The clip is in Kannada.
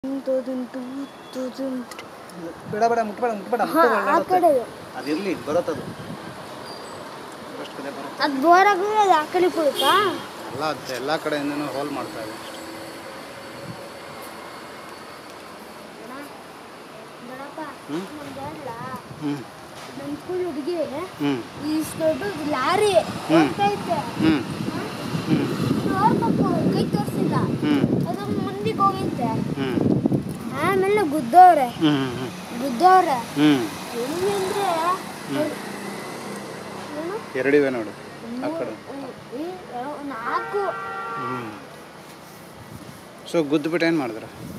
ಬೇಡ ಬೇಡ ಮುಟ್ಬೇಡ ಮುಟ್ಬೇಡ ಹಾ ಆ ಕಡೆ ಅದಿರಲಿ ಬರುತ್ತದು ಫಸ್ಟ್ ಕಡೆ ಬರುತ್ತೆ ಅದು ಬೋರಾಗ ಅದು ಆ ಕಡೆ ಕೊಡುತ್ತಾ ಎಲ್ಲ ಅದು ಎಲ್ಲ ಕಡೆಯಿಂದನೂ ಹೋಲ್ ಮಾಡ್ತಾ ಇದೆ ಬೇಡಪ್ಪ ಹ್ಮ್? ನಮ್ಗೆ ಬೇಡ ಹ್ಞೂ ನಮ್ಮ ಸ್ಕೂಲ್ ಹುಡುಗಿ ಹ್ಞೂ ಇಷ್ಟು ದೊಡ್ಡ ಲಾರಿ ಹೋಗ್ತೈತೆ ಹ್ಞೂ ಹ್ಞೂ ನೋಡ್ಬೇಕು ಕೈ ತೋರಿಸಿಲ್ಲ ಹ್ಞೂ ಅದು ಮುಂದಿಗೆ ಹೋಗೈತೆ ಹ್ಞೂ ಆಮೇಲೆ ಗುದ್ದವ್ರೆ ಹ್ಞೂ ಹ್ಞೂ ಗುದ್ದವ್ರೆ ಹ್ಞೂ ಹೆಂಗೆ ಅಂದ್ರೆ ಏನು? ಎರಡಿವೆ ನೋಡು ಆ ಕಡೆ ಹ್ಮ್, ಹ್ಮ್, ನಾಲ್ಕು ಹ್ಞೂ ಸೊ ಗುದ್ದುಬಿಟ್ಟು ಏನು ಮಾಡಿದ್ರ